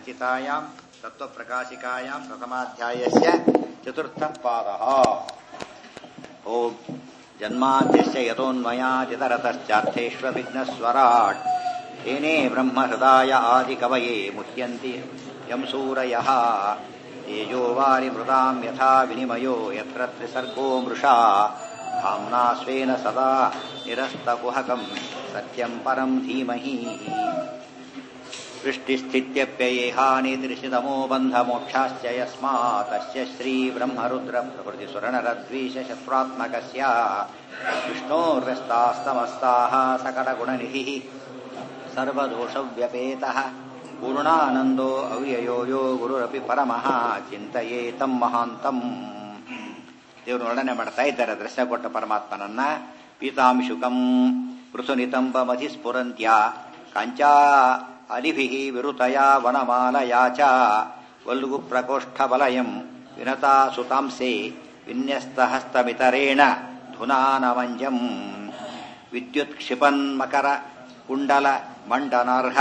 रचितायां तत्त्वप्रकाशिकायां प्रथमाध्यायस्य चतुर्थः पादः ॐ जन्माद्यस्य यतोऽन्वयादितरतश्चार्थेष्वविघ्नस्वराट् तेने ब्रह्महृदाय आदिकवये मुह्यन्ति यं सूरयः तेजो वारिमृतां यथा विनिमयो यत्र त्रिसर्गो मृषा धाम्ना स्वेन सदा निरस्तकुहकं सत्यं परं धीमहि सृष्टिस्थित्यप्ययेहानिदृशितमो बन्धमोक्षाश्च यस्मात् तस्य श्रीब्रह्मरुद्रप्रभृतिसुरनरद्वीषशत्रुरात्मकस्य विष्णोर्व्यस्तास्तमस्ताः सकलगुणनिधिः सर्वदोषव्यपेतः पूर्णानन्दो ಅವ್ಯಯೋ ಯೋ ಗುರುರಪಿ ಪರಮಃ ಚಿಂತೆಯೇತಂ ಮಹಾಂತಂ ದೇವರು ವರ್ಣನೆ ಮಾಡ್ತಾ ಇದ್ದಾರೆ ದರ್ಶನ ಕೊಟ್ಟ ಪರಮಾತ್ಮನನ್ನ ಪೀತಾಂಶುಕಂ ಪೃಥುನಿತಂಬಮಧಿಸ್ಫುರಂತ್ಯ ಕಾಂಚಾ ಅಲಿಭಿಃ ವಿರುತಯ ವನಮಾಲಯಾ ಚ ವಲ್ಗು ಪ್ರಕೋಷ್ಠಬಲಯಂ ವಿನತಾ ಸುತಾಂಸೆ ವಿನ್ಯಸ್ತಹಸ್ತಮಿತರೇಣ ಧುನಾನಮಂಜಂ ವಿದ್ಯುತ್ ಕ್ಷಿಪನ್ಮಕರ ಕುಂಡಲ ಮಂಡನಾರ್ಹ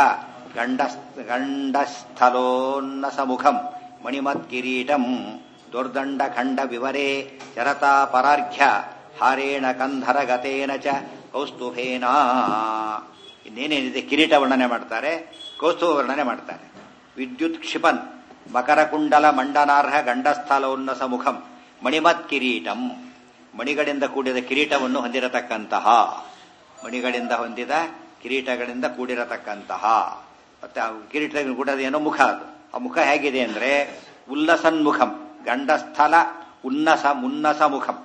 ಗಂಡಸ್ಥಲೋನ್ನಸಮುಖಂ ಮಣಿಮತ್ಕಿರೀಟಂ ದುರ್ದಂಡಖಂಡ ವಿವರೇ ಚರತಾ ಪರಾರ್ಘ್ಯ ಹಾರೇಣ ಕಂಧರಗತೇನ ಚ ಕೌಸ್ತುಭೇನ ಇನ್ನೇನೇನಿದೆ ಕಿರೀಟ ವರ್ಣನೆ ಮಾಡ್ತಾರೆ ಕೌಸ್ತುಭ ವರ್ಣನೆ ಮಾಡ್ತಾರೆ ವಿದ್ಯುತ್ ಕ್ಷಿಪನ್ ಮಕರಕುಂಡಲ ಮಂಡನಾರ್ಹ ಗಂಡಸ್ಥಲೋನ್ನಸ ಮುಖಂ ಮಣಿಮತ್ ಕಿರೀಟಂ ಮಣಿಗಳಿಂದ ಕೂಡಿದ ಕಿರೀಟವನ್ನು ಹೊಂದಿರತಕ್ಕಂತಹ ಮಣಿಗಳಿಂದ ಹೊಂದಿದ ಕಿರೀಟಗಳಿಂದ ಕೂಡಿರತಕ್ಕಂತಹ ಮತ್ತೆ ಆ ಕಿರೀಟ ಕೂಡ ಏನೋ ಮುಖ ಅದು ಆ ಮುಖ ಹೇಗಿದೆ ಅಂದ್ರೆ ಉಲ್ಲಸನ್ಮುಖಂ ಗಂಡಸ್ಥಲ ಉನ್ನಸ ಮುನ್ನಸ ಮುಖಂ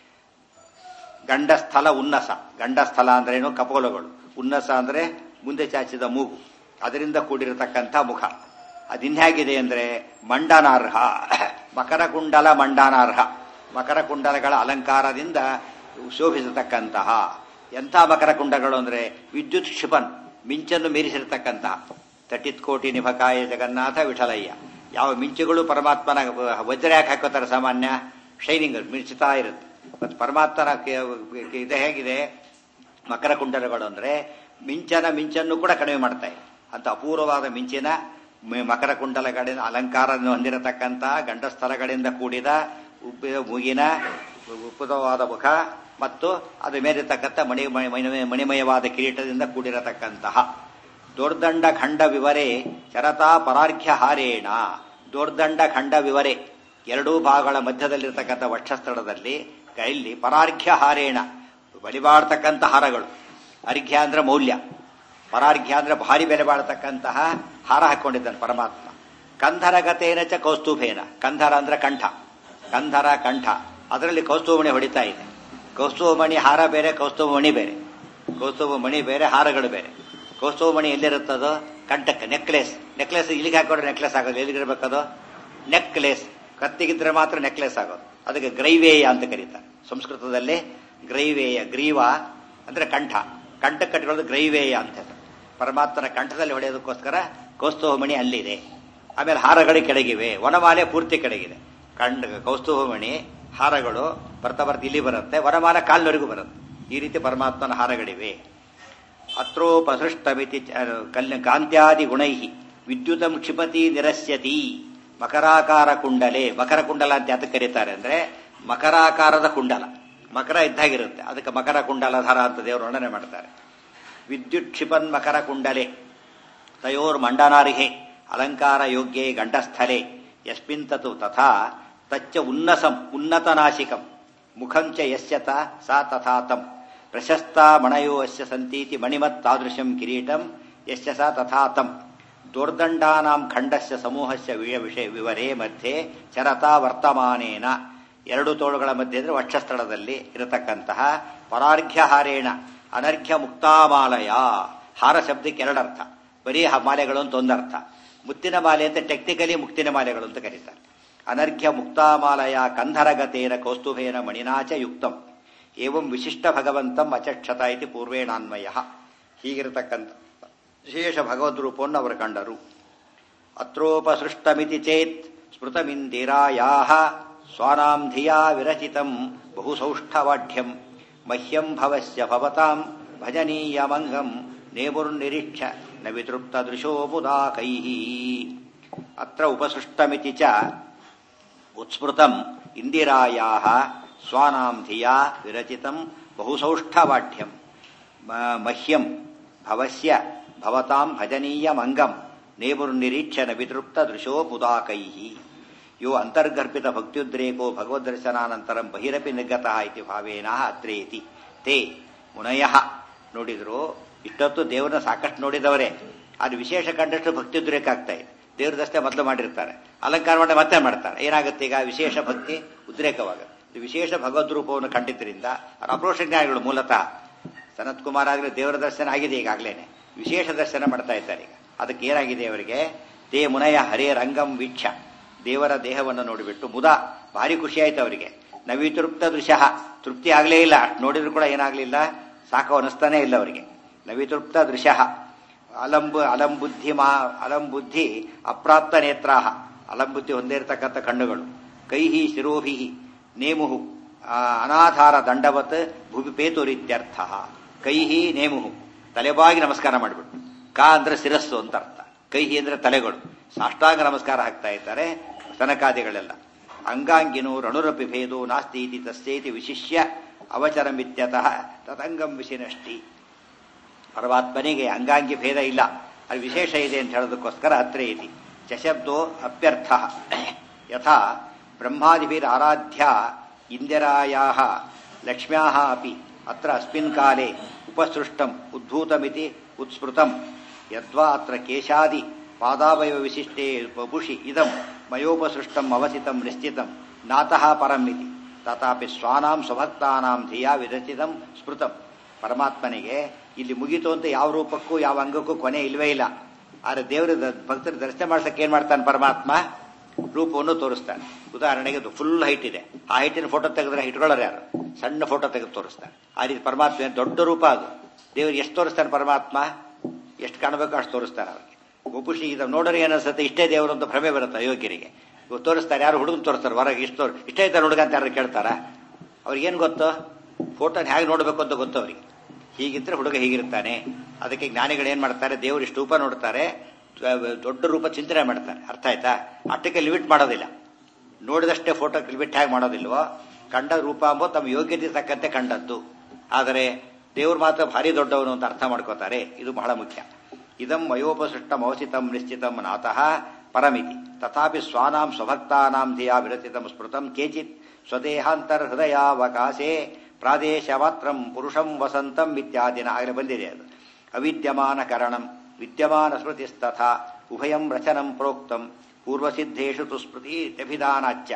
ಗಂಡಸ್ಥಲ ಉನ್ನಸ ಗಂಡಸ್ಥಲ ಅಂದ್ರೆ ಏನು ಕಪೋಲಗಳು ಉನ್ನಸ ಅಂದ್ರೆ ಮುಂದೆ ಚಾಚಿದ ಮೂಗು ಅದರಿಂದ ಕೂಡಿರತಕ್ಕಂಥ ಮುಖ ಅದಿನ್ಹೇಗಿದೆ ಅಂದ್ರೆ ಮಂಡನಾರ್ಹ ಮಕರಕುಂಡಲ ಮಂಡನಾರ್ಹ ಮಕರಕುಂಡಲಗಳ ಅಲಂಕಾರದಿಂದ ಶೋಭಿಸತಕ್ಕಂತಹ ಎಂಥ ಮಕರಕುಂಡಗಳು ಅಂದ್ರೆ ವಿದ್ಯುತ್ ಕ್ಷಿಪನ್ ಮಿಂಚನ್ನು ಮೀರಿಸಿರ್ತಕ್ಕಂತಹ ತಟಿತ್ ಕೋಟಿ ನಿಭಕಾಯ ಜಗನ್ನಾಥ ವಿಠಲಯ್ಯ ಯಾವ ಮಿಂಚುಗಳು ಪರಮಾತ್ಮನ ವಜ್ರ ಯಾಕೆ ಹಾಕೋತಾರೆ ಸಾಮಾನ್ಯ ಶೈನಿಂಗ್ ಮಿಂಚುತ್ತಾ ಇರುತ್ತೆ ಮತ್ತು ಪರಮಾತ್ಮನ ಇದು ಹೇಗಿದೆ ಮಕರ ಕುಂಡಲಗಳು ಅಂದ್ರೆ ಮಿಂಚನ ಮಿಂಚನ್ನು ಕೂಡ ಕಡಿಮೆ ಮಾಡ್ತಾ ಇದೆ ಅಂತ ಅಪೂರ್ವವಾದ ಮಿಂಚಿನ ಮಕರ ಕುಂಡಲಗಳಿಂದ ಅಲಂಕಾರವನ್ನು ಹೊಂದಿರತಕ್ಕಂತಹ ಗಂಡಸ್ಥಲಗಳಿಂದ ಕೂಡಿದ ಮೂಗಿನ ಉಪುತವಾದ ಮುಖ ಮತ್ತು ಅದು ಮೇಲಿರ್ತಕ್ಕಂಥ ಮಣಿ ಮಣಿಮಯವಾದ ಕಿರೀಟದಿಂದ ಕೂಡಿರತಕ್ಕಂತಹ ದೊರ್ದಂಡ ಖಂಡ ವಿವರೆ ಚರತಾ ಪರಾರ್ಘ್ಯ ಹಾರೇಣ ದೊರ್ದಂಡ ಖಂಡ ವಿವರೆ ಎರಡೂ ಭಾಗಗಳ ಮಧ್ಯದಲ್ಲಿರ್ತಕ್ಕಂಥ ವಕ್ಷಸ್ಥಳದಲ್ಲಿ ಕೈಲಿ ಪರಾರ್ಘ್ಯ ಹಾರೇಣ ಬಲಿಬಾಡ್ತಕ್ಕಂಥ ಹಾರಗಳು ಅರ್ಘ್ಯ ಅಂದ್ರೆ ಮೌಲ್ಯ ಪರಾರ್ಘ್ಯ ಅಂದ್ರೆ ಭಾರಿ ಬೆಲೆ ಬಾಳ್ತಕ್ಕಂತಹ ಹಾರ ಹಾಕೊಂಡಿದ್ದಾನೆ ಪರಮಾತ್ಮ ಕಂಧರಗತೇನ ಚ ಕೌಸ್ತುಭೇನ ಕಂಧರ ಅಂದ್ರೆ ಕಂಠ ಕಂಧರ ಕಂಠ ಅದರಲ್ಲಿ ಕೌಸ್ತುಭಮಣಿ ಹೊಡಿತಾ ಇದೆ ಕೌಸ್ತುಭಮಣಿ ಹಾರ ಬೇರೆ ಕೌಸ್ತುಭಮಣಿ ಬೇರೆ ಕೌಸ್ತುಭಮಣಿ ಬೇರೆ ಹಾರಗಳು ಬೇರೆ ಕೌಸ್ತುಭಮಣಿ ಎಲ್ಲಿರುತ್ತದೋ ಕಂಠಕ್ಕೆ ನೆಕ್ಲೆಸ್ ನೆಕ್ಲೆಸ್ ಇಲ್ಲಿಗೆ ಹಾಕೊಂಡ್ರೆ ನೆಕ್ಲೆಸ್ ಆಗೋದು ಎಲ್ಲಿಗಿರ್ಬೇಕದು ನೆಕ್ಲೆಸ್ ಕತ್ತಿಗಿದ್ರೆ ಮಾತ್ರ ನೆಕ್ಲೆಸ್ ಆಗೋದು ಅದಕ್ಕೆ ಗ್ರೈವೇಯ ಅಂತ ಕರೀತಾರೆ ಸಂಸ್ಕೃತದಲ್ಲಿ ಗ್ರೈವೇಯ ಗ್ರೀವ ಅಂದ್ರೆ ಕಂಠ ಕಂಠ ಕಟ್ಟಿಕೊಳ್ಳೋದು ಗ್ರೈವೇಯ ಅಂತ ಪರಮಾತ್ಮನ ಕಂಠದಲ್ಲಿ ಹೊಡೆಯೋದಕ್ಕೋಸ್ಕರ ಕೌಸ್ತುಭಮಣಿ ಅಲ್ಲಿದೆ ಆಮೇಲೆ ಹಾರಗಳು ಕೆಳಗಿವೆ ವನಮಾಲೆ ಪೂರ್ತಿ ಕೆಳಗಿದೆ ಕಂಡ ಕೌಸ್ತುಭಮಣಿ ಹಾರಗಳು ಬರ್ತಾ ಬರ್ತಾ ಇಲ್ಲಿ ಬರುತ್ತೆ ವನಮಾಲ ಕಾಲ್ನವರೆಗೂ ಬರುತ್ತೆ ಈ ರೀತಿ ಪರಮಾತ್ಮನ ಹಾರಗಳಿವೆ ಅತ್ರೋಪಸೃಷ್ಟಮಿತಿ ಕಲ್ಯ ಕಾಂತ್ಯಾದಿ ಗುಣೈ ವಿದ್ಯುತಂ ಕ್ಷಿಪತಿ ನಿರಸ್ಯತಿ ಮಕರಾಕಾರ ಕುಂಡಲೆ ಮಕರ ಕುಂಡಲ ಅಂತ ಯಾತಕ್ಕೆ ಕರೀತಾರೆ ಅಂದ್ರೆ ಮಕರಾಕಾರದ ಕುಂಡಲ ಮಕರ ಇದ್ದಾಗಿರುತ್ತೆ ಅದಕ್ಕೆ ಮಕರ ಕುಂಡಲಧರ ಅಂತ ದೇವರು ವರ್ಣನೆ ಮಾಡ್ತಾರೆ ವಿದ್ಯುತ್ ಕ್ಷಿಪನ್ ಮಕರ ಕುಂಡಲೆ ತಯೋರ್ ಮಂಡನಾರಿಹೆ ಅಲಂಕಾರ ಯೋಗ್ಯೆ ಗಂಡಸ್ಥಲೆ ಯಸ್ಮಿಂತತು ತಥಾ ತಚ್ಚ ಉನ್ನಸಂ ಉನ್ನತನಾಶಿಕಂ ಮುಖಂಚ ಯಸ್ಯತ ಸಾ ತಥಾ ತಂ ಪ್ರಶಸ್ತ ಮಣಯೋ ಅಸ್ಯ ಸಂತೀತಿ ಮಣಿಮತ್ ತಾದೃಶಂ ಕಿರೀಟಂ ಯಸ್ಯ ಸಾ ತಥಾ ತಂ ದೋರ್ದಂಡಾನಾಂ ಖಂಡಸ್ಯ ಸಮೂಹಸ್ಯ ವಿಷಯ ವಿವರೇ ಮಧ್ಯೆ ಚರತಾ ವರ್ತಮಾನೇನ ಎರಡು ತೋಳುಗಳ ಮಧ್ಯೆ ಅಂದ್ರೆ ವಕ್ಷಸ್ಥಳದಲ್ಲಿ ಇರತಕ್ಕಂತಹ ಪರಾರ್ಘ್ಯ ಹಾರೇಣ ಅನರ್ಘ್ಯ ಮುಕ್ತಾಮಾಲಯ ಹಾರ ಶಬ್ದಕ್ಕೆ ಎರಡರ್ಥ ಬರೀ ಮಾಲೆಗಳು ಅಂತ ಒಂದರ್ಥ ಮುತ್ತಿನ ಮಾಲೆ ಅಂತ ಟೆಕ್ನಿಕಲಿ ಮುಕ್ತಿನ ಮಾಲೆಗಳು ಅಂತ ಕರೀತಾರೆ ಅನರ್ಘ್ಯ ಮುಕ್ತಾಮಾಲಯ ಕಂಧರಗತೇನ ಕೌಸ್ತುಭೇನ ಮಣಿನಾಚ ಯುಕ್ತಂ ಏವಂ ವಿಶಿಷ್ಟ ಭಗವಂತಂ ಅಚಕ್ಷತ ಇತಿ ಪೂರ್ವೇಣಾನ್ವಯ ಹೀಗಿರತಕ್ಕಂಥ ವಿಶೇಷ ಭಗವದ್ ರೂಪವನ್ನು ಅವರು ಕಂಡರು ಅತ್ರೋಪಸೃಷ್ಟಮಿತಿ ಚೇತ್ ಸ್ಮೃತಮಿಂದಿರಾಯಾ ಸ್ವಾನಾಂ ಧಿಯಾ ವಿರಚಿತಂ ಬಹು ಸೌಷ್ಠವಾಢ್ಯಂ ಮಹ್ಯಂ ಭವಸ್ಯ ಭವತಾಂ ಭಜನೀಯಮಂಗಂ ನೇಮುರ್ನಿರೀಕ್ಷ ನ ವಿತೃಪ್ತ ದೃಶೋ ಮುದಾಕೈ ಅತ್ರ ಉಪಸೃಷ್ಟಮಿತಿ ಚ ಉತ್ಸ್ಮೃತಂ ಇಂದಿರಾಯಾ ಸ್ವಾನಾಂ ಧಿಯಾ ವಿರಚಿತಂ ಬಹುಸೌಷ್ಠವಾಢ್ಯಂ ಮ- ಮಹ್ಯಂ ಭವಸ್ಯ ಭವತಾಂ ಭಜನೀಯಮಂಗಂ ನೇಮುರ್ನಿರೀಕ್ಷಣ ವಿತೃಪ್ತ ದೃಶೋ ಮುದಾಕೈ ಯೋ ಅಂತರ್ಗರ್ಭಿತ ಭಕ್ತ್ಯುದ್ರೇಕೋ ಭಗವದ್ದರ್ಶನಾನಂತರಂ ಬಹಿರಪಿ ನಿರ್ಗತಃ ಇತಿ ಭಾವೇನ ಅತ್ರೇತಿ ತೇ ಮುನಯ ನೋಡಿದ್ರು ಇಷ್ಟೊತ್ತು ದೇವರನ್ನ ಸಾಕಷ್ಟು ನೋಡಿದವರೇ ಅದು ವಿಶೇಷ ಕಂಡಷ್ಟು ಭಕ್ತ್ಯುದ್ರೇಕ ಆಗ್ತಾ ಇದೆ ದೇವ್ರ ದಷ್ಟೇ ಮೊದಲು ಮಾಡಿರ್ತಾರೆ ಅಲಂಕಾರ ಮಾಡಿ ಮತ್ತೆ ಮಾಡ್ತಾರೆ ಏನಾಗುತ್ತೆ ಈಗ ವಿಶೇಷ ಭಕ್ತಿ ಉದ್ರೇಕವಾಗುತ್ತೆ ಇದು ವಿಶೇಷ ಭಗವದ್ ರೂಪವನ್ನು ಕಂಡಿದ್ದರಿಂದ ಅವ್ರ ಅಪ್ರೋಷ ಜ್ಞಾನಿಗಳು ಮೂಲತಃ ಸನತ್ ಕುಮಾರ್ ಆಗಲಿ ದೇವರ ದರ್ಶನ ಆಗಿದೆ ಈಗಾಗಲೇನೆ ವಿಶೇಷ ದರ್ಶನ ಮಾಡ್ತಾ ಇದ್ದಾರೆ ಈಗ ಅದಕ್ಕೆ ಏನಾಗಿದೆ ಅವರಿಗೆ ದೇ ಮುನಯ ಹರೇ ರಂಗಂ ವೀಕ್ಷ ದೇವರ ದೇಹವನ್ನು ನೋಡಿಬಿಟ್ಟು ಮುದ ಭಾರಿ ಖುಷಿ ಆಯ್ತು ಅವರಿಗೆ ನವೀತೃಪ್ತ ದೃಶ್ಯ ತೃಪ್ತಿ ಆಗಲೇ ಇಲ್ಲ ನೋಡಿದ್ರು ಕೂಡ ಏನಾಗಲಿಲ್ಲ ಸಾಕು ಅನಿಸ್ತಾನೇ ಇಲ್ಲ ಅವರಿಗೆ ನವೀತೃಪ್ತ ದೃಶ್ಯ ಅಲಂಬು ಅಲಂಬುದ್ಧಿ ಮಾ ಅಲಂಬುದ್ಧಿ ಅಪ್ರಾಪ್ತ ನೇತ್ರಾಹ ಅಲಂಬುದ್ಧಿ ಹೊಂದಿರತಕ್ಕಂಥ ಕಣ್ಣುಗಳು ಕೈಹಿ ಶಿರೋಭಿಹಿ ನೇಮುಹು ಆ, ಅನಾಧಾರ ದಂಡವತ್ ಭೂಮಿಪೇತುರಿತ್ಯರ್ಥ ಕೈಹಿ ನೇಮುಹು ತಲೆಬಾಗಿ ನಮಸ್ಕಾರ ಮಾಡಿಬಿಟ್ಟು ಕಾ ಅಂದ್ರೆ ಶಿರಸ್ಸು ಅಂತ ಅರ್ಥ ಕೈಹಿ ಅಂದ್ರೆ ತಲೆಗಳು ಸಾಷ್ಟಾಂಗ ನಮಸ್ಕಾರ ಹಾಕ್ತಾ ಇದ್ದಾರೆ ಸನಕಾದಿಗಳೆಲ್ಲ ಅಂಗಾಂಗಿನೋ ರಣುರಪಿ ಭೇದೋ ನಾಸ್ತಿ ಇತಿ ತಸ್ಯೇತಿ ವಿಶಿಷ್ಯ ಅವಚರಮಿತ್ಯತಃ ತದಂಗಂ ವಿಶಿನಷ್ಟಿ ಪರಮಾತ್ಮನಿಗೆ ಅಂಗಾಂಗಿ ಭೇದ ಇಲ್ಲ ಅದು ವಿಶೇಷ ಇದೆ ಅಂತ ಹೇಳೋದಕ್ಕೋಸ್ಕರ ಅತ್ರ ಇತಿ ಚಶಬ್ದೋ ಅಪ್ಯರ್ಥ ಯಥಾ ಬ್ರಹ್ಮಾದಿಭಿರ್ ಆರಾಧ್ಯ ಇಂದಿರಾಯಾ ಲಕ್ಷ್ಮ್ಯಾ ಅಪಿ ಅತ್ರ ಅಸ್ಮಿನ್ ಕಾಲೇ ಉಪಸೃಷ್ಟಂ ಉದ್ಭೂತಮಿತಿ ಉತ್ಸ್ಮೃತಂ ಯದ್ವಾ ಅತ್ರ ಕೇಶಾದಿ ಪಾದಾವಯವ ವಿಶಿಷ್ಟೇ ಬಬುಷಿ ಇದಂ ಮಯೋಪಸೃಷ್ಟಂ ಅವಸಿತಂ ನಿಶ್ಚಿತಂ ನಾತಃ ಪರಂ ಇತಿ ತಥಾಪಿ ಸ್ವಾನಾಂ ಸ್ವಭಕ್ತಾನಾಂ ಧಿಯಾ ವಿರಚಿತಂ ಸ್ಮೃತಂ ಪರಮಾತ್ಮನಿಗೆ ಇಲ್ಲಿ ಮುಗೀತು ಅಂತ ಯಾವ ರೂಪಕ್ಕೂ ಯಾವ ಅಂಗಕ್ಕೂ ಕೊನೆ ಇಲ್ವೇ ಇಲ್ಲ ಆದ್ರೆ ದೇವರ ಭಕ್ತರ ದರ್ಶನ ಮಾಡ್ಸಕ್ಕೆ ಏನ್ ಮಾಡ್ತಾನೆ ಪರಮಾತ್ಮ ರೂಪವನ್ನು ತೋರಿಸ್ತಾನೆ ಉದಾಹರಣೆಗೆ ಅದು ಫುಲ್ ಹೈಟ್ ಇದೆ ಆ ಹೈಟಿನ ಫೋಟೋ ತೆಗೆದ್ರೆ ಇಟ್ಕೊಳ್ಳೋರು ಯಾರು ಸಣ್ಣ ಫೋಟೋ ತೆಗೆದು ತೋರಿಸ್ತಾನೆ ಆ ರೀತಿ ಪರಮಾತ್ಮ ಏನ್ ದೊಡ್ಡ ರೂಪ ಅದು ದೇವರು ಎಷ್ಟು ತೋರಿಸ್ತಾನೆ ಪರಮಾತ್ಮ ಎಷ್ಟು ಕಾಣಬೇಕು ಅಷ್ಟು ತೋರಿಸ್ತಾನೆ ಅವ್ರಿಗೆ ಒಬ್ಬುಷಿ ಇದು ನೋಡೋರಿಗೆ ಏನನ್ಸುತ್ತೆ ಇಷ್ಟೇ ದೇವರು ಅಂತ ಭ್ರಮೆ ಬರುತ್ತೆ ಅಯೋಗ್ಯರಿಗೆ ಇವ್ರು ತೋರಿಸ್ತಾರೆ ಯಾರು ಹುಡುಗನ್ ತೋರಿಸ್ತಾರೆ ಹೊರಗೆ ಇಷ್ಟು ತೋರ್ ಇಷ್ಟೇ ಇದ್ದಾರೆ ಹುಡುಗ ಅಂತ ಯಾರು ಕೇಳ್ತಾರ ಅವ್ರಿಗೇನು ಗೊತ್ತು ಫೋಟೋನ ಹೇಗೆ ನೋಡಬೇಕು ಅಂತ ಗೊತ್ತು ಅವರಿಗೆ ಹೀಗಿದ್ರೆ ಹುಡುಗ ಹೀಗಿರ್ತಾನೆ ಅದಕ್ಕೆ ಜ್ಞಾನಿಗಳು ಏನ್ ಮಾಡ್ತಾರೆ ದೇವರು ಇಷ್ಟು ರೂಪ ನೋಡ್ತಾರೆ ದೊಡ್ಡ ರೂಪ ಚಿಂತನೆ ಮಾಡ್ತಾರೆ ಅರ್ಥ ಆಯ್ತಾ ಅಷ್ಟಕ್ಕೆ ಲಿಮಿಟ್ ಮಾಡೋದಿಲ್ಲ ನೋಡಿದಷ್ಟೇ ಫೋಟೋ ಲಿಮಿಟ್ ಹೇಗೆ ಮಾಡೋದಿಲ್ವೋ ಕಂಡ ರೂಪ ಅಂಬೋ ತಮ್ಮ ಯೋಗ್ಯತೆ ತಕ್ಕಂತೆ ಕಂಡದ್ದು ಆದರೆ ದೇವ್ರು ಮಾತ್ರ ಭಾರಿ ದೊಡ್ಡವನು ಅಂತ ಅರ್ಥ ಮಾಡ್ಕೋತಾರೆ ಇದು ಬಹಳ ಮುಖ್ಯ ಇದಂ ವಯೋಪಸೃಷ್ಟಂ ಅವಸಿತಂ ನಿಶ್ಚಿತಂ ನಾತಃ ಪರಮಿತಿ ತಥಾಪಿ ಸ್ವಾನಾಂ ಸ್ವಭಕ್ತಾನಾಂ ಧಿಯಾ ವಿರಚಿತಂ ಸ್ಮೃತಂ ಕೇಚಿತ್ ಸ್ವದೇಹಾಂತರ್ ಹೃದಯಾವಕಾಶೇ ಪ್ರಾದೇಶ ಮಾತ್ರಂ ಪುರುಷಂ ವಸಂತಂ ಇತ್ಯಾದಿನ ಆಗಲೇ ಬಂದಿದೆ ಅದು ಅವಿದ್ಯಮಾನ ಕರಣಂ ವಿದ್ಯಮಾನ ಸ್ಮೃತಿಸ್ತಥಾ ಉಭಯಂ ರಚನಂ ಪ್ರೋಕ್ತಂ ಪೂರ್ವಸಿದ್ಧೇಶು ತು ಸ್ಮೃತಿ ಅಭಿಧಾನಾಚ್ಯ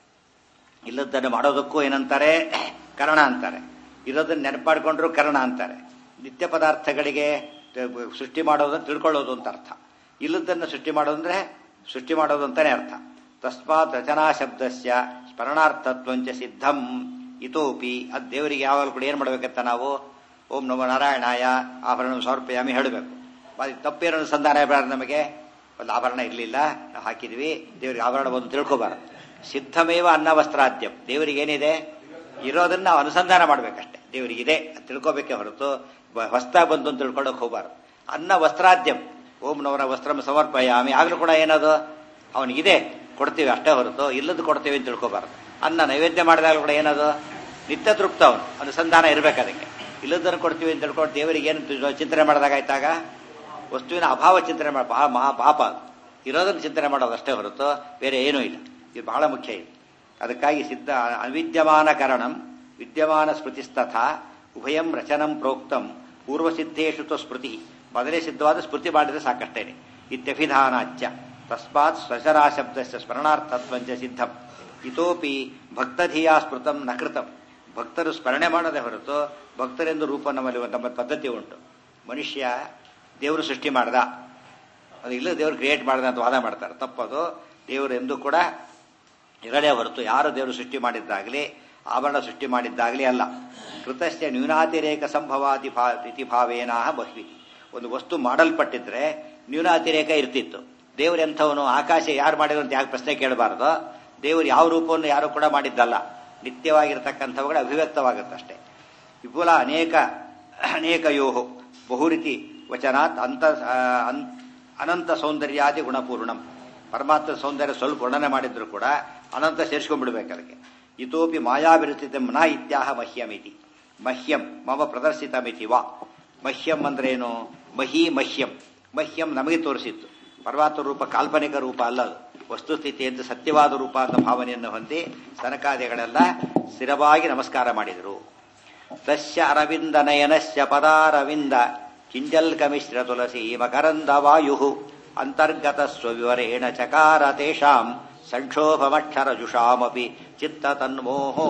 ಇಲ್ಲದನ್ನು ಮಾಡೋದಕ್ಕೂ ಏನಂತಾರೆ ಕರಣ ಅಂತಾರೆ ಇರೋದನ್ನ ನೆನಪಾಡ್ಕೊಂಡ್ರು ಕರಣ ಅಂತಾರೆ ನಿತ್ಯ ಪದಾರ್ಥಗಳಿಗೆ ಸೃಷ್ಟಿ ಮಾಡೋದನ್ನ ತಿಳ್ಕೊಳ್ಳೋದು ಅಂತ ಅರ್ಥ ಇಲ್ಲದನ್ನು ಸೃಷ್ಟಿ ಮಾಡೋದಂದ್ರೆ ಸೃಷ್ಟಿ ಮಾಡೋದು ಅಂತಾನೆ ಅರ್ಥ ತಸ್ಮಾತ್ ರಚನಾ ಶಬ್ದಸ್ಯ ಸ್ಮರಣಾರ್ಥತ್ವಂಚ ಸಿದ್ಧಂ ಇತೋಪಿ ಅದು ದೇವರಿಗೆ ಯಾವಾಗಲೂ ಕೂಡ ಏನು ಮಾಡಬೇಕಂತ ನಾವು ಓಂ ನಮೋ ನಾರಾಯಣಾಯ ಆಭರಣ ಸಮರ್ಪಯಾಮಿ ಹೇಳಬೇಕು ತಪ್ಪೇನೋ ಸಂಧಾನ ಇರಬಾರ್ದು ನಮಗೆ ಒಂದು ಆಭರಣ ಇರಲಿಲ್ಲ ನಾವು ಹಾಕಿದ್ವಿ ದೇವರಿಗೆ ಆಭರಣ ಬಂದು ತಿಳ್ಕೊಬಾರದು ಸಿದ್ಧಮೇವ ಅನ್ನ ವಸ್ತ್ರಾದ್ಯಂ ದೇವರಿಗೆ ಏನಿದೆ ಇರೋದನ್ನ ನಾವು ಅನುಸಂಧಾನ ಮಾಡ್ಬೇಕಷ್ಟೇ ದೇವರಿಗೆ ಇದೆ ಅಂತ ತಿಳ್ಕೊಬೇಕೆ ಹೊರತು ಹೊಸ್ತ ಬಂದು ಅಂತ ತಿಳ್ಕೊಳ್ಳೋಕೆ ಹೋಗಬಾರ್ದು ಅನ್ನ ವಸ್ತ್ರಾದ್ಯಂ ಓಂ ನವರ ವಸ್ತ್ರಂ ಸಮರ್ಪಯಾಮಿ ಆಗ್ಲೂ ಕೂಡ ಏನದು ಅವನಿಗಿದೆ ಕೊಡ್ತೀವಿ ಅಷ್ಟೇ ಹೊರತು ಇಲ್ಲದ್ದು ಕೊಡ್ತೀವಿ ಅಂತ ತಿಳ್ಕೊಬಾರ್ದು ಅನ್ನ ನೈವೇದ್ಯ ಮಾಡಿದಾಗ ಕೂಡ ಏನದು ನಿತ್ಯ ತೃಪ್ತ ಅವನು ಅನುಸಂಧಾನ ಇರಬೇಕು ಅದಕ್ಕೆ ಇಲ್ಲದನ್ನು ಕೊಡ್ತೀವಿ ಅಂತ ತಿಳ್ಕೊಂಡು ದೇವರಿಗೆ ಏನು ಚಿಂತನೆ ಮಾಡಿದಾಗ ಆಯ್ತಾಗ ವಸ್ತುವಿನ ಅಭಾವ ಚಿಂತನೆ ಮಾಡಿ ಬಹಳ ಮಹಾ ಪಾಪ ಅದು ಇರೋದನ್ನು ಚಿಂತನೆ ಮಾಡೋದು ಅಷ್ಟೇ ಹೊರತು ಬೇರೆ ಏನೂ ಇಲ್ಲ ಇದು ಬಹಳ ಮುಖ್ಯ ಇದು ಅದಕ್ಕಾಗಿ ಸಿದ್ಧ ಅವಿದ್ಯಮಾನ ಕರಣಂ ವಿದ್ಯಮಾನ ಸ್ಮೃತಿಸ್ತಥ ಉಭಯಂ ರಚನಂ ಪ್ರೋಕ್ತಂ ಪೂರ್ವಸಿದ್ಧೇಶು ತು ಸ್ಮೃತಿ ಮೊದಲೇ ಸಿದ್ಧವಾದ ಸ್ಮೃತಿ ಮಾಡಿದ್ರೆ ಸಾಕಷ್ಟೇನೆ ಇತ್ಯಭಿಧಾನಾಚ್ಯ ತಸ್ಮಾತ್ ಸ್ವಚರಾ ಶಬ್ದಸ್ಯ ಸ್ಮರಣಾರ್ಥತ್ವಂಚ ಸಿದ್ಧಂ ಇತೋಪಿ ಭಕ್ತಧಿಯಾ ಸ್ಮೃತಂ ನ ಕೃತಂ ಭಕ್ತರು ಸ್ಮರಣೆ ಮಾಡದೆ ಹೊರತು ಭಕ್ತರೆಂದು ರೂಪ ನಮ್ಮಲ್ಲಿ ನಮ್ಮ ಪದ್ಧತಿ ಉಂಟು ಮನುಷ್ಯ ದೇವರು ಸೃಷ್ಟಿ ಮಾಡ್ದ ಅದು ಇಲ್ಲ ದೇವರು ಕ್ರಿಯೇಟ್ ಮಾಡ್ದ ಅಂತ ವಾದ ಮಾಡ್ತಾರೆ ತಪ್ಪದು ದೇವರು ಎಂದೂ ಕೂಡ ಇರಲೇ ಹೊರತು ಯಾರು ದೇವರು ಸೃಷ್ಟಿ ಮಾಡಿದ್ದಾಗಲಿ ಆಭರಣ ಸೃಷ್ಟಿ ಮಾಡಿದ್ದಾಗಲಿ ಅಲ್ಲ ಕೃತಸ್ಯ ನ್ಯೂನಾತಿರೇಕ ಸಂಭವಾತಿ ಇತಿ ಭಾವೇನ ಬಹ್ವಿ ಒಂದು ವಸ್ತು ಮಾಡಲ್ಪಟ್ಟಿದ್ರೆ ನ್ಯೂನಾತಿರೇಕ ಇರ್ತಿತ್ತು ದೇವರು ಎಂಥವನು ಆಕಾಶ ಯಾರು ಮಾಡಿದ್ರು ಅಂತ ಯಾಕೆ ಪ್ರಶ್ನೆ ಕೇಳಬಾರ್ದು ದೇವರು ಯಾವ ರೂಪವನ್ನು ಯಾರು ಕೂಡ ಮಾಡಿದ್ದಲ್ಲ ನಿತ್ಯವಾಗಿರ್ತಕ್ಕಂಥವುಗಳು ಅಭಿವ್ಯಕ್ತವಾಗುತ್ತಷ್ಟೇ ವಿಪುಲ ಅನೇಕ ಅನೇಕ ಯೋಹು ಬಹುರೀತಿ ವಚನಾತ್ ಅಂತ ಅನಂತ ಸೌಂದರ್ಯಾದಿ ಗುಣಪೂರ್ಣಂ ಪರಮಾತ್ಮ ಸೌಂದರ್ಯ ಸ್ವಲ್ಪ ವರ್ಣನೆ ಮಾಡಿದ್ರು ಕೂಡ ಅನಂತ ಸೇರಿಸ್ಕೊಂಡ್ಬಿಡ್ಬೇಕು ಅದಕ್ಕೆ ಇತೋಪಿ ಮಾಯಾವಿರಚಿತ ನ ಇತ್ಯಾಹ ಮಹ್ಯಮಿತಿ ಮಹ್ಯಂ ಮಮ ಪ್ರದರ್ಶಿತಮಿತಿ ವಾ ಮಹ್ಯಂ ಅಂದ್ರೇನು ಮಹಿ ಮಹ್ಯಂ ಮಹ್ಯಂ ನಮಗೆ ತೋರಿಸಿತ್ತು ಪರಮಾತ್ಮ ರೂಪ ಕಾಲ್ಪನಿಕ ರೂಪ ಅಲ್ಲ ಅದು ವಸ್ತುಸ್ಥಿತಿ ಎಂದು ಸತ್ಯವಾದ ರೂಪ ಅಂತ ಭಾವನೆಯನ್ನು ಹೊಂದಿ ಸನಕಾದಿಗಳೆಲ್ಲ ಸ್ಥಿರವಾಗಿ ನಮಸ್ಕಾರ ಮಾಡಿದರು ತಸ್ಯ ಅರವಿಂದ ನಯನಸ್ಯ ಪದಾರವಿಂದ ಕಿಂಜಲ್ಕಮಿಶ್ರ ತುಳಸಿ ಮಕರಂದ ವಾಯು ಅಂತರ್ಗತ ಸ್ವವಿವರೇಣ ಚಕಾರ ತೇಷಾಂ ಸಂಕ್ಷೋಭಮಕ್ಷರಜುಷಾಮಪಿ ಚಿತ್ತ ತನ್ಮೋಹೋ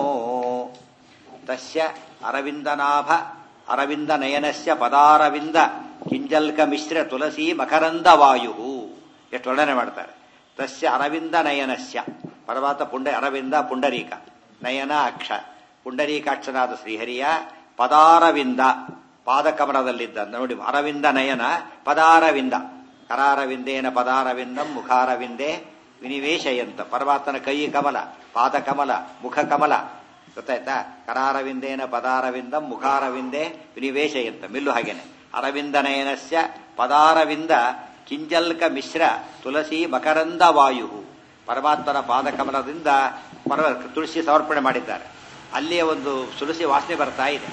ತಸ್ಯ ಅರವಿಂದನಾಭ ಅರವಿಂದ ನಯನಸ್ಯ ಪದಾರವಿಂದ ಕಿಂಜಲ್ಕ ಮಿಶ್ರ ತುಳಸಿ ಮಕರಂದ ವಾಯು ಎಷ್ಟು ವರ್ಣನೆ ಮಾಡ್ತಾರೆ ತಸ್ಯ ಅರವಿಂದ ನಯನಸ್ಯ ಪರ್ವತ ಪುಂಡ ಅರವಿಂದ ಪುಂಡರೀಕ ನಯನ ಅಕ್ಷ ಪುಂಡರೀಕಾಕ್ಷನಾದ ಶ್ರೀಹರಿಯ ಪದಾರವಿಂದ ಪಾದಕಮಲದಲ್ಲಿದ್ದ ನೋಡಿ ಅರವಿಂದ ನಯನ ಪದಾರವಿಂದ ಕರಾರವಿಂದೇನ ಪದಾರವಿಂದಂ ಮುಖಾರವಿಂದೇ ವಿನಿವೇಶಯಂತ ಪರಮಾತ್ಮನ ಕೈ ಕಮಲ ಪಾದಕಮಲ ಮುಖ ಕಮಲ ಗೊತ್ತಾಯ್ತಾ ಕರಾರವಿಂದೇನ ಪದಾರವಿಂದಂ ಮುಖಾರವಿಂದೇ ವಿನಿವೇಶಯಂತ ಮಿಲ್ಲು ಹಾಗೇನೆ ಅರವಿಂದ ನಯನಸ್ಯ ಪದಾರವಿಂದ ಕಿಂಜಲ್ಕ ಮಿಶ್ರ ತುಳಸಿ ಮಕರಂದ ವಾಯು ಪರಮಾತ್ಮನ ಪಾದಕಮಲದಿಂದ ಪರ ತುಳಸಿ ಸಮರ್ಪಣೆ ಮಾಡಿದ್ದಾರೆ ಅಲ್ಲಿಯೇ ಒಂದು ತುಳಸಿ ವಾಸನೆ ಬರ್ತಾ ಇದೆ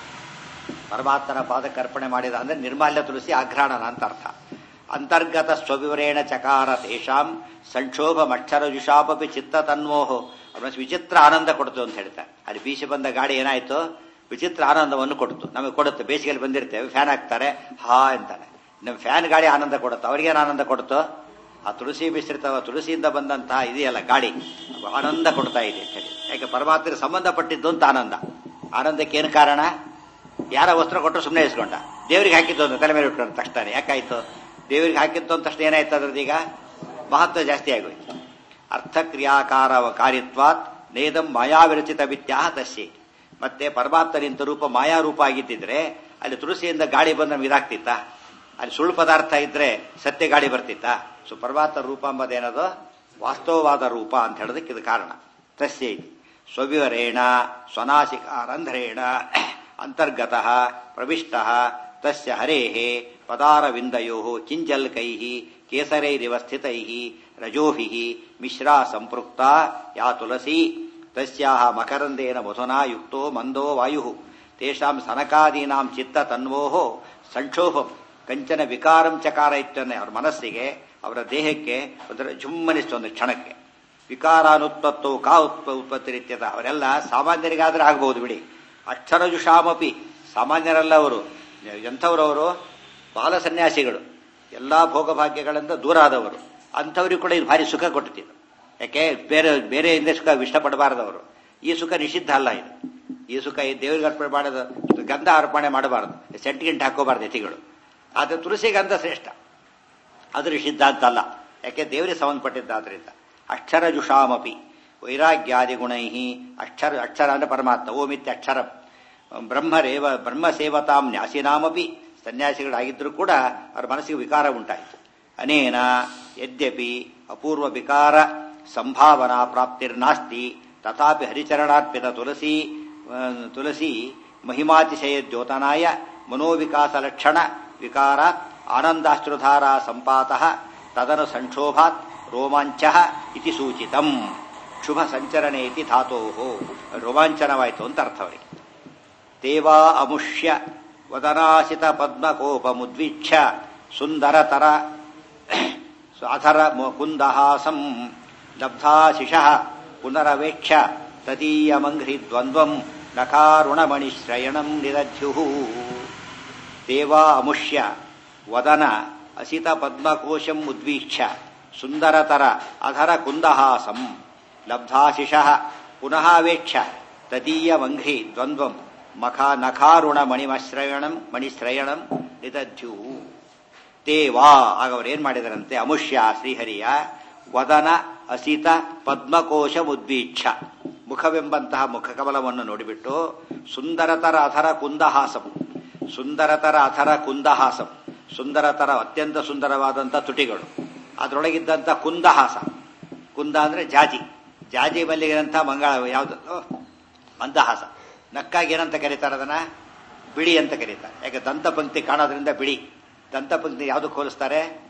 ಪರಮಾತ್ಮನ ಪಾದಕ್ಕೆ ಅರ್ಪಣೆ ಮಾಡಿದ ಅಂದ್ರೆ ನಿರ್ಮಾಲ್ಯ ತುಳಸಿ ಆಘ್ರಾಣನ ಅಂತ ಅರ್ಥ ಅಂತರ್ಗತ ಸ್ವವಿವರೇಣ ಚಕಾರ ತೇಷಾಂ ಸಂಕ್ಷೋಭ ಮಕ್ಷರ ಜುಷಾಪಿ ಚಿತ್ತ ತನ್ಮೋಹೋ ಅವನ ವಿಚಿತ್ರ ಆನಂದ ಕೊಡ್ತು ಅಂತ ಹೇಳ್ತಾರೆ ಅಲ್ಲಿ ಬೀಸಿ ಬಂದ ಗಾಡಿ ಏನಾಯ್ತು ವಿಚಿತ್ರ ಆನಂದವನ್ನು ಕೊಡ್ತು ನಮಗೆ ಕೊಡುತ್ತೆ ಬೇಸಿಗೆಯಲ್ಲಿ ಬಂದಿರ್ತೇವೆ ಫ್ಯಾನ್ ಹಾಕ್ತಾರೆ ಹಾ ಅಂತಾನೆ ನಮ್ಮ ಫ್ಯಾನ್ ಗಾಡಿ ಆನಂದ ಕೊಡುತ್ತೆ ಅವ್ರಿಗೇನು ಆನಂದ ಕೊಡ್ತು ಆ ತುಳಸಿ ಮಿಶ್ರಿತ ತುಳಸಿಯಿಂದ ಬಂದಂತಹ ಇದೆಯಲ್ಲ ಗಾಡಿ ಅದು ಆನಂದ ಕೊಡ್ತಾ ಇದೆ ಅಂತ ಹೇಳಿ ಯಾಕೆ ಪರಮಾತ್ಮರಿಗೆ ಸಂಬಂಧಪಟ್ಟಿದ್ದು ಅಂತ ಆನಂದ ಆನಂದಕ್ಕೆ ಏನು ಕಾರಣ ಯಾರ ವಸ್ತ್ರ ಕೊಟ್ಟರು ಸುಮ್ಮನೆ ಇಸ್ಕೊಂಡ ದೇವರಿಗೆ ಹಾಕಿದ್ದು ಅಂತ ತಲೆ ಮೇಲೆ ಇಟ್ಕೊಂಡು ತಕ್ಷಣ ಯಾಕಾಯ್ತು ದೇವರಿಗೆ ಹಾಕಿದ್ದು ಅಂತ ತಕ್ಷಣ ಏನಾಯ್ತು ಅದ್ರದ್ದೀಗ ಮಹತ್ವ ಜಾಸ್ತಿ ಆಗೋಯ್ತು ಅರ್ಥಕ್ರಿಯಾಕಾರ ಕಾರ್ಯತ್ವಾತ್ ನೇದಂ ಮಾಯಾವಿರಚಿತ ವಿದ್ಯಾ ತಸ್ಯೆ ಮತ್ತೆ ಪರಮಾತ್ಮ ನಿಂತ ರೂಪ ಮಾಯಾರೂಪ ಆಗಿದ್ದಿದ್ರೆ ಅಲ್ಲಿ ತುಳಸಿಯಿಂದ ಗಾಳಿ ಬಂದ ನಮ್ಗೆ ಇದಾಗ್ತಿತ್ತ ಅಲ್ಲಿ ಸುಳ್ಳು ಪದಾರ್ಥ ಇದ್ರೆ ಸತ್ಯ ಗಾಳಿ ಬರ್ತಿತ್ತ ಸೊ ಪರಮಾತ್ಮ ರೂಪ ಎಂಬುದೇನದು ವಾಸ್ತವವಾದ ರೂಪ ಅಂತ ಹೇಳೋದಕ್ಕೆ ಇದು ಕಾರಣ ತಸ್ಯ ಇತಿ ಸ್ವವಿವರೇಣ ಸ್ವನಾಸಿಕಾರಂಧ್ರೇಣ ಅಂತರ್ಗತ ಪ್ರವಿಷ್ಟ ತಸ್ಯ ಹರೇ ಪದಾರವಿಂದಯೋ ಕಿಂಜಲ್ಕೈ ಕೇಸರೈರಿವ ಸ್ಥಿತೈ ರಜೋಭಿ ಮಿಶ್ರಾ ಸಂಪೃಕ್ತ ಯಾ ತುಳಸಿ ತಸ್ಯಾಹ ಮಕರಂದೇನ ಮಧುನಾ ಯುಕ್ತೋ ಮಂದೋ ವಾಯು ತೇಷಾಂ ಸನಕಾದೀನಾಂ ಚಿತ್ತ ತನ್ವೋ ಸಂಕ್ಷೋಭಂ ಕಂಚನ ವಿಕಾರಂ ಚಕಾರ ಇತ್ತನ್ನೇ ಅವ್ರ ಮನಸ್ಸಿಗೆ ಅವರ ದೇಹಕ್ಕೆ ಒಂಥರ ಜುಮ್ಮನಿಸ್ತು ಒಂದು ಕ್ಷಣಕ್ಕೆ ವಿಕಾರಾನುತ್ಪತ್ತು ಕಾ ಉತ್ಪ ಉತ್ಪತ್ತಿ ರೀತ್ಯದ ಅವರೆಲ್ಲ ಸಾಮಾನ್ಯರಿಗಾದ್ರೆ ಆಗಬಹುದು ಬಿಡಿ ಅಕ್ಷರಜುಷಾಮಪಿ ಸಾಮಾನ್ಯರಲ್ಲ ಅವರು ಎಂಥವ್ರವರು ಬಾಲ ಸನ್ಯಾಸಿಗಳು ಎಲ್ಲಾ ಭೋಗಭಾಗ್ಯಗಳಿಂದ ದೂರ ಆದವರು ಅಂಥವ್ರಿಗೆ ಕೂಡ ಇದು ಭಾರಿ ಸುಖ ಕೊಟ್ಟಿದ್ದು ಯಾಕೆ ಬೇರೆ ಬೇರೆ ಹಿಂದೆ ಸುಖ ಇಷ್ಟಪಡಬಾರದವರು ಈ ಸುಖ ನಿಷಿದ್ಧ ಅಲ್ಲ ಇದು ಈ ಸುಖ ಈ ದೇವರಿಗೆ ಅರ್ಪಣೆ ಮಾಡೋದು ಗಂಧ ಅರ್ಪಣೆ ಮಾಡಬಾರದು ಸೆಂಟ್ ಗಿಂಟ್ ಹಾಕೋಬಾರ್ದು ಯತಿಗಳು ಆದರೆ ತುಳಸಿ ಗಂಧ ಶ್ರೇಷ್ಠ ಅದು ನಿಷಿದ್ಧ ಅಂತಲ್ಲ ಯಾಕೆ ದೇವರಿಗೆ ಸಂಬಂಧಪಟ್ಟಿದ್ದಾದ್ರಿಂದ ಅಕ್ಷರ ಜುಷಾಮಪಿ ವೈರಾಗ್ಯಾದಿ ಗುಣೈ ಅಕ್ಷರ ಅಕ್ಷರ ಅಂದ್ರೆ ಪರಮಾತ್ಮ ಓಮಿತ್ಯ ಅಕ್ಷರ ಬ್ರಹ್ಮರೇವ ಬ್ರಹ್ಮ ಸೇವತಾಂ ನ್ಯಾಸಿನಾಮಪಿ ಸನ್ಯಾಸಿಗಳಾಗಿದ್ದರೂ ಕೂಡ ಅವರ ಮನಸ್ಸಿಗೆ ವಿಕಾರ ಉಂಟಾಯಿತು ಅನೇನ ಯದ್ಯಪಿ ಅಪೂರ್ವ ವಿಕಾರ ಸಂಭಾವನಾ ಪ್ರಾಪ್ತಿರ್ನಾಸ್ತಿ ತಥಾಪಿ ಹರಿಚರಣಾರ್ಪಿತ ತುಳಸಿ ತುಳಸಿ ಮಹಿಮಾತಿಶಯ ದ್ಯೋತನಾಯ ಮನೋವಿಕಾಸ ಲಕ್ಷಣ ವಿಕಾರಾತ್ ಆನಂದಾಶ್ರುಧಾರಾ ಸಂಪಾತ ತದನು ಸಂಕ್ಷೋಭಾತ್ ರೋಮಾಂಚ ಇತಿ ಸೂಚಿತಂ ಶುಭ ಸಂಚರಣೆ ಇತಿ ಧಾತೋ ರೋಮಾಂಚನವಾಯಿತು ಅಂತ ಅರ್ಥ ಅವರಿಗೆ ದೇವಾ ಅಮುಷ್ಯ ವದನಾಶಿತ ಪದ್ಮಕೋಪ ಮುದ್ವೀಕ್ಷ ಸುಂದರತರ ಅಧರ ಕುಂದಹಾಸಂ ಲಬ್ಧಾಶಿಷ ಪುನರವೇಕ್ಷ ತದೀಯಮಂಘ್ರಿ ದ್ವಂದ್ವಂ ನಕಾರುಣಮಣಿಶ್ರಯಣಂ ನಿರಧ್ಯು ದೇವಾ ಅಮುಷ್ಯ ವದನ ಅಸಿತ ಪದ್ಮಕೋಶಂ ಉದ್ವೀಕ್ಷ ಸುಂದರತರ ಅಧರ ಕುಂದಹಾಸಂ ಲಬ್ಧಾಶಿಷ ಪುನಃ ವೇಕ್ಷ ತದೀಯಮಂಘ್ರಿ ದ್ವಂದ್ವಂ ಮಖಾ ನಖಾರುಣ ಮಣಿಮಶ್ರಯಣಂ ಮಣಿಶ್ರಯಣಂ ನಿದಧ್ಯು ದೇವಾ ಆಗ ಅವ್ರು ಏನ್ ಮಾಡಿದರಂತೆ ಅಮುಷ್ಯ ಶ್ರೀಹರಿಯ ವದನ ಅಸಿತ ಪದ್ಮಕೋಶ ಉದ್ವೀಕ್ಷ ಮುಖವೆಂಬಂತಹ ಮುಖಕಮಲವನ್ನು ನೋಡಿಬಿಟ್ಟು ಸುಂದರತರ ಅಧರ ಕುಂದಹಾಸಂ ಸುಂದರತರ ಅಧರ ಕುಂದಹಾಸಂ ಸುಂದರತರ ಅತ್ಯಂತ ಸುಂದರವಾದಂಥ ತುಟಿಗಳು ಅದರೊಳಗಿದ್ದಂಥ ಕುಂದಹಾಸ ಕುಂದ ಅಂದ್ರೆ ಜಾಜಿ ಜಾಜಿ ಮಲ್ಲಿಗೆನಂಥ ಮಂಗಳ ಯಾವುದು ಮಂದಹಾಸ ನಕ್ಕಾಗಿ ಏನಂತ ಕರೀತಾರೆ ಅದನ್ನ ಬಿಳಿ ಅಂತ ಕರೀತಾರೆ ಯಾಕೆ ದಂತ ಪಂಕ್ತಿ ಕಾಣೋದ್ರಿಂದ ಬಿಳಿ ದಂತ ಪಂಕ್ತಿ ಯಾವ್ದಕ್ಕೆ ಹೋಲಿಸ್ತಾರೆ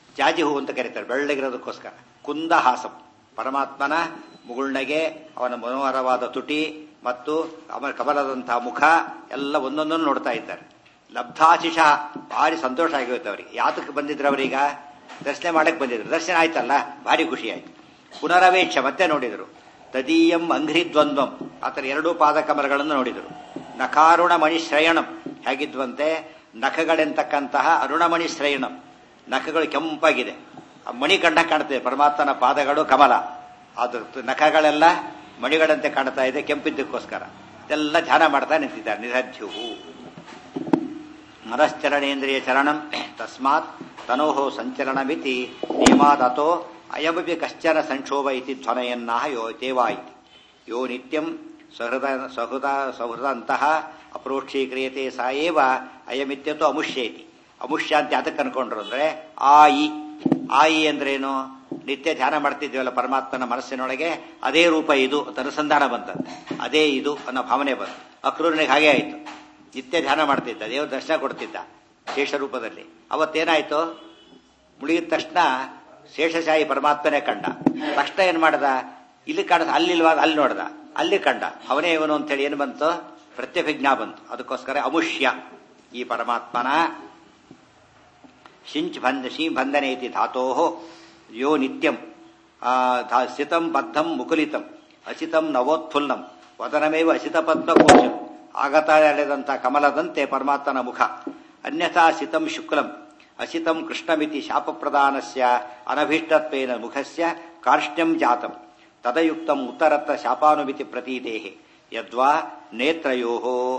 ಜಾಜಿ ಹೂ ಅಂತ ಕರೀತಾರೆ ಬೆಳ್ಳಗಿರೋದಕ್ಕೋಸ್ಕರ ಕುಂದಹಾಸಂ ಪರಮಾತ್ಮನ ಮುಗುಳ್ನಗೆ ಅವನ ಮನೋಹರವಾದ ತುಟಿ ಮತ್ತು ಅವನ ಕಮಲದಂತಹ ಮುಖ ಎಲ್ಲ ಒಂದೊಂದನ್ನು ನೋಡ್ತಾ ಇದ್ದಾರೆ ಲಬ್ಧಾಶಿಷ ಭಾರಿ ಸಂತೋಷ ಆಗಿರುತ್ತೆ ಅವರಿಗೆ ಯಾತಕ್ಕೆ ಬಂದಿದ್ರು ಅವರೀಗ ದರ್ಶನ ಮಾಡಕ್ಕೆ ಬಂದಿದ್ರು ದರ್ಶನ ಆಯ್ತಲ್ಲ ಭಾರಿ ಖುಷಿ ಆಯ್ತು ಪುನರವೇಕ್ಷ ಮತ್ತೆ ನೋಡಿದರು ತದೀಯಂ ಅಂಘ್ರಿ ದ್ವಂದ್ವಂ ಆತರ ಎರಡೂ ಪಾದಕಮಲಗಳನ್ನು ನೋಡಿದರು ನಖಾರುಣ ಮಣಿಶ್ರಯಣಂ ಹೇಗಿದ್ವಂತೆ ನಖಗಳೆಂತಕ್ಕಂತಹ ಅರುಣಮಣಿ ಶ್ರಯಣಂ ನಖಗಳು ಕೆಂಪಾಗಿದೆ ಆ ಮಣಿ ಕಂಡ ಕಾಣ್ತದೆ ಪರಮಾತ್ಮನ ಪಾದಗಳು ಕಮಲ ಅದ್ರ ನಖಗಳೆಲ್ಲ ಮಣಿಗಳಂತೆ ಕಾಣ್ತಾ ಇದೆ ಕೆಂಪಿದ್ದಕ್ಕೋಸ್ಕರ ಇದೆಲ್ಲ ಧ್ಯಾನ ಮಾಡ್ತಾ ನಿಂತಿದ್ದಾರೆ ನಿರಧ್ಯುವು ಮನಶ್ಚರಣೇಂದ್ರಿಯ ಚರಣಂ ತಸ್ಮಾತ್ ತನೋಃ ಸಂಚಲನಮಿತಿ ನೇಮಾದತೋ ಅಯಮಪಿ ಕಶ್ಚನ ಸಂಕ್ಷೋಭ ಇತಿ ಧ್ವನಯನ್ನಾಹ ಯೋ ದೇವಾ ಇತಿ ಯೋ ನಿತ್ಯಂ ಸಹೃದ ಸಹೃದ ಸಹೃದಂತಹ ಅಪ್ರೋಕ್ಷೀಕ್ರಿಯತೆ ಸಾ ಏವ ಅಯಮಿತ್ಯತು ಅಮುಷ್ಯೇತಿ ಅಮುಷ್ಯ ಅಂತ ಯಾತಕ್ಕೆ ಅನ್ಕೊಂಡ್ರು ಅಂದ್ರೆ ಆಯಿ ಆಯಿ ಅಂದ್ರೇನು ನಿತ್ಯ ಧ್ಯಾನ ಮಾಡ್ತಿದ್ವಲ್ಲ ಪರಮಾತ್ಮನ ಮನಸ್ಸಿನೊಳಗೆ ಅದೇ ರೂಪ ಇದು ಅಂತ ಅನುಸಂಧಾನ ಬಂತಂತೆ ಅದೇ ಇದು ಅನ್ನೋ ಭಾವನೆ ಬಂತು ಅಕ್ರೂರನಿಗೆ ಹಾಗೆ ಆಯಿತು ನಿತ್ಯ ಧ್ಯಾನ ಮಾಡ್ತಿದ್ದ ದೇವ್ರ ದರ್ಶನ ಕೊಡ್ತಿದ್ದ ಶೇಷ ರೂಪದಲ್ಲಿ ಅವತ್ತೇನಾಯ್ತು ಮುಳುಗಿದ ತಕ್ಷಣ ಶೇಷಶಾಹಿ ಪರಮಾತ್ಮನೇ ಕಂಡ ತಕ್ಷಣ ಏನ್ ಮಾಡ್ದ ಇಲ್ಲಿ ಕಾಣದ ಅಲ್ಲಿಲ್ವಾ ಅಲ್ಲಿ ನೋಡ್ದ ಅಲ್ಲಿ ಕಂಡ ಅವನೇ ಇವನು ಅಂತೇಳಿ ಏನು ಬಂತು ಪ್ರತ್ಯಭಿಜ್ಞಾ ಬಂತು ಅದಕ್ಕೋಸ್ಕರ ಅಮುಷ್ಯ ಈ ಪರಮಾತ್ಮನ ಶಿಂಚ್ ಬಂಧ ಶೀ ಬಂಧನೇತಿ ಧಾತೋ ಯೋ ನಿತ್ಯಂ ಸ್ಥಿತಂ ಬದ್ಧಂ ಮುಕುಲಿತಂ ಅಸಿತಂ ನವೋತ್ಫುಲ್ಲಂ ವದನಮೇವ ಅಸಿತ ಪದ್ಮಕೋಶಂ ಆಗತ ಎಳೆದಂಥ ಕಮಲದಂತೆ ಪರಮಾತ್ಮನ ಮುಖ ಅನ್ಯಥಾ ಸಿತಂ ಶುಕ್ಲಂ ಅಸಿತಂ ಕೃಷ್ಣಮಿತಿ ಶಾಪಪ್ರದಾನಸ್ಯ ಅನಭೀಷ್ಟತ್ವೇನ ಮುಖಸ್ಯ ಕಾರ್ಷ್ಣ್ಯಂ ಜಾತಂ ತದಯುಕ್ತಂ ಉತ್ತರತ್ರ ಶಾಪಾನುಮಿತಿ ಪ್ರತೀತೇಃ ಯದ್ವಾ ನೇತ್ರಯೋ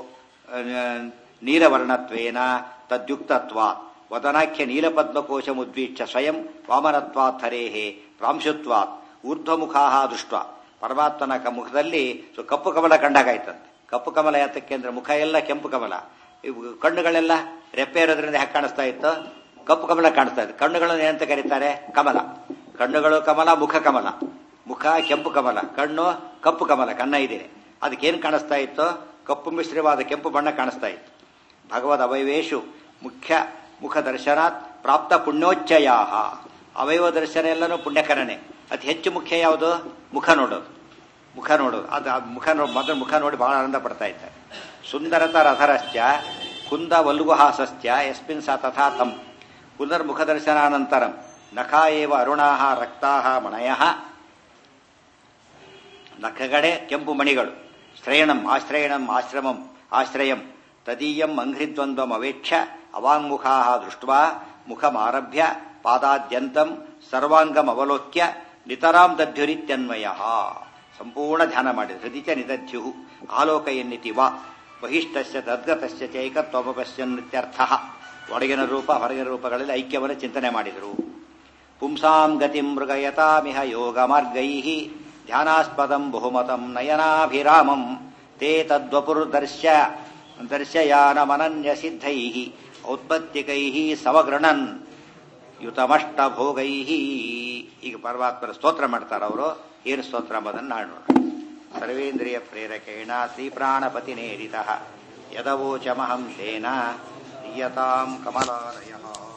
ನೀಲವರ್ಣತ್ವೇನ ತದ್ಯುಕ್ತತ್ವಾತ್ ವದನಾಖ್ಯ ನೀಲಪದ್ಮಕೋಶಮುದ್ವೀಕ್ಷ ಸ್ವಯಂ ವಾಮನತ್ವಾತ್ ಹರೇಃ ಪ್ರಾಂಶುತ್ವಾತ್ ಊರ್ಧ್ವಮುಖಾ ದೃಷ್ಟ ಪರಮಾತ್ಮನ ಮುಖದಲ್ಲಿ ಕಪ್ಪು ಕಮಲ ಕಂಡಾಗಾಯ್ತಂತೆ ಕಪ್ಪು ಕಮಲ ಯಾತಕ್ಕೆ ಅಂದ್ರೆ ಮುಖ ಎಲ್ಲ ಕೆಂಪು ಕಮಲ ಇವು ಕಣ್ಣುಗಳೆಲ್ಲ ರೆಪ್ಪೆ ಇರೋದ್ರಿಂದ ಹೇಗೆ ಕಾಣಿಸ್ತಾ ಇತ್ತು ಕಪ್ಪು ಕಮಲ ಕಾಣಿಸ್ತಾ ಇತ್ತು ಕಣ್ಣುಗಳನ್ನು ಏನಂತ ಕರೀತಾರೆ ಕಮಲ ಕಣ್ಣುಗಳು ಕಮಲ ಮುಖ ಕಮಲ ಮುಖ ಕೆಂಪು ಕಮಲ ಕಣ್ಣು ಕಪ್ಪು ಕಮಲ ಕಣ್ಣ ಇದೆ ಅದಕ್ಕೇನು ಕಾಣಿಸ್ತಾ ಇತ್ತು ಕಪ್ಪು ಮಿಶ್ರವಾದ ಕೆಂಪು ಬಣ್ಣ ಕಾಣಿಸ್ತಾ ಇತ್ತು ಭಗವದ್ ಅವಯವೇಶು ಮುಖ್ಯ ಮುಖ ದರ್ಶನಾತ್ ಪ್ರಾಪ್ತ ಪುಣ್ಯೋಚ್ಚಯ ಅವಯವ ದರ್ಶನ ಎಲ್ಲನೂ ಪುಣ್ಯಕರನೆ ಅತಿ ಹೆಚ್ಚು ಮುಖ್ಯ ಯಾವುದು ಮುಖ ನೋಡೋದು ಮುಖ ನೋಡೋದು ಅದು ಮುಖ ನೋಡಿ ಮೊದಲು ಮುಖ ನೋಡಿ ಬಹಳ ಆನಂದ ಪಡ್ತಾ ಇದ್ದಾರೆ ಸುಂದರತ ರಥರಶ್ಚ ಕುಂದ ವಲ್ಗುಹಾಸಶ್ಚ ಯಸ್ಮಿನ್ ಸ ತಥಾ ತಂ ಪುನರ್ಮುಖ ದರ್ಶನಾನಂತರಂ ನಖಾ ಏವ ಅರುಣಾಹ ರಕ್ತಾಹ ಮಣಯ ನಖಗಡೆ ಕೆಂಪು ಮಣಿಗಳು ಶ್ರೇಯಣಂ ಆಶ್ರಯಣಂ ಆಶ್ರಮಂ ಆಶ್ರಯಂ ತದೀಯಂ ಅಂಘ್ರಿದ್ವಂದ್ವಂ ಅವೇಕ್ಷ ಅವಾಂಗ್ಮುಖಾ ದೃಷ್ಟ್ವಾ ಮುಖಮಾರಭ್ಯ ಪಾದಾದ್ಯಂತಂ ಸರ್ವಾಂಗಂ ಅವಲೋಕ್ಯ ನಿತರಾಂ ದಧ್ಯುರಿತ್ಯನ್ವಯ ಸಂಪೂರ್ಣ ಧ್ಯಾನ ಮಾಡಿದ ಹೃದಿಚ ನಿದಧ್ಯು ಆಲೋಕಯನ್ನಿತಿ ವಾ ಬಹಿಷ್ಠಸ್ಯ ತದ್ಗತಸ್ಯ ಚೈಕತ್ವಪಶ್ಯನ್ನಿತ್ಯರ್ಥ ಒಳಗಿನ ರೂಪ ಹೊರಗಿನ ರೂಪಗಳಲ್ಲಿ ಐಕ್ಯವನ್ನು ಚಿಂತನೆ ಮಾಡಿದರು ಪುಂಸಾಂ ಗತಿಂ ಮೃಗಯತಾಮಿಹ ಯೋಗ ಮಾರ್ಗೈ ಧ್ಯಾನಾಸ್ಪದಂ ಬಹುಮತಂ ನಯನಾಭಿರಾಮಂ ತೇ ತದ್ವಪುರ್ದರ್ಶ್ಯ ದರ್ಶಯಾನಮನನ್ಯ ಸಿದ್ಧೈ ಔತ್ಪತ್ತಿಕೈ ಸಮಗೃಣನ್ ಯುತಮಷ್ಟಭೋಗೈ ಈಗ ಪರಮಾತ್ಮರ ಸ್ತೋತ್ರ ಮಾಡ್ತಾರೆ ಅವರು ಏನು ಸ್ತೋತ್ರ ಎಂಬುದನ್ನು ನಾಡು ಸರ್ವೇಂದ್ರಿಯ ಪ್ರೇರಕೇಣ ಶ್ರೀಪ್ರಾಣಪತಿ ನೇರಿತ ಯದವೋಚಮಹಂ ತೇನ ಯತಾಂ ಕಮಲಾಲಯ